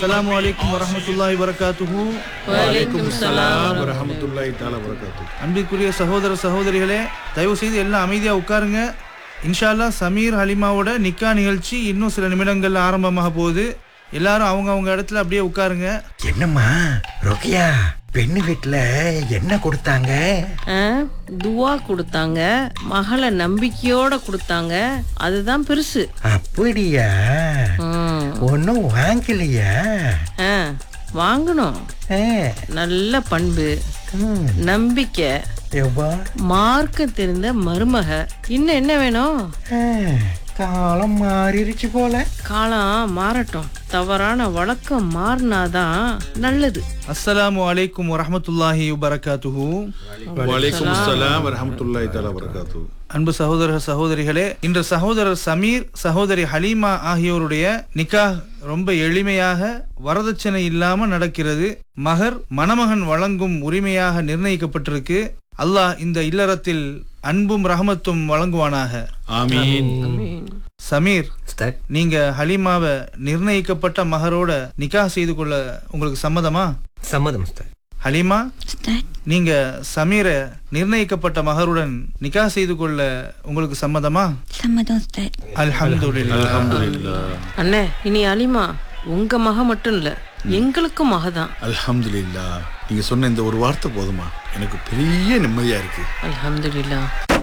அஸ்ஸலாமு அலைக்கும் வரஹ்மத்துல்லாஹி வரகாத்துஹு வலைக்கும் சலாம் வரஹமத்துல்லாஹி தாலா வரகாத்து அன்பிற்குரிய சகோதர சகோதரிகளே தயவு செய்து எல்லாம் அமைதியா உட்காருங்க இன்ஷா அல்லாஹ் சமீர் ஹலிமாவோட நிக்கா நிகழ்ச்சி இன்னும் சில நிமிடங்கள்ல ஆரம்பமாக போகுது எல்லாரும் அவங்க அவங்க இடத்துல அப்படியே உட்காருங்க என்னம்மா ரோக்கியா பெண்ணு வீட்டுல என்ன கொடுத்தாங்க ஆ, துவா கொடுத்தாங்க மகளை நம்பிக்கையோட கொடுத்தாங்க அதுதான் பெருசு அப்படியா ம். ஒன்னும் வாங்கலையா ஆ, வாங்கணும் ஆ, நல்ல பண்பு ம், நம்பிக்கை எவ்வா மார்க்கம் தெரிந்த மருமக இன்னும் என்ன வேணும் ஆ, காலம் மாறிடுச்சு போல காலம் மாறட்டும் தவறான வழக்கம் மாறினாதான் நல்லது அஸ்ஸலாமு அலைக்கும் வரஹ்மத்துல்லாஹி வரகாத்துஹு வலைக்கும் அஸ்ஸலாம் வரஹமத்துல்லாஹி தாலா வரகாத்து அன்பு சகோதர சகோதரிகளே இன்று சகோதரர் சமீர் சகோதரி ஹலீமா ஆகியோருடைய நிக்காஹ் ரொம்ப எளிமையாக வரதட்சணை இல்லாம நடக்கிறது மகர் மணமகன் வழங்கும் உரிமையாக நிர்ணயிக்கப்பட்டிருக்கு அல்லாஹ் இந்த இல்லறத்தில் அன்பும் ரஹமத்தும் வழங்குவானாக ஆமீன் சமீர் உஸ்தாத், நீங்க ஹலீமாவை நிர்ணயிக்கப்பட்ட மகரோட நிக்காஹ் செய்து கொள்ள உங்களுக்கு சம்மதமா சம்மதம் உஸ்தாத். ஹலீமா நீங்க சமீரை நிர்ணயிக்கப்பட்ட மகருடன் நிக்காஹ் செய்து கொள்ள உங்களுக்கு சம்மதமா சம்மதம் உஸ்தாத் அல்ஹம்துலில்லாஹ் அல்ஹம்துலில்லாஹ் அண்ணே இனி அலிமா உங்க மக மட்டும் இல்ல எங்களுக்கும் மகதான் அல்ஹம்துலில்லாஹ் நீங்க சொன்ன இந்த ஒரு வார்த்தை போதுமா எனக்கு பெரிய நிம்மதியா இருக்கு அல்ஹம்துலில்லாஹ்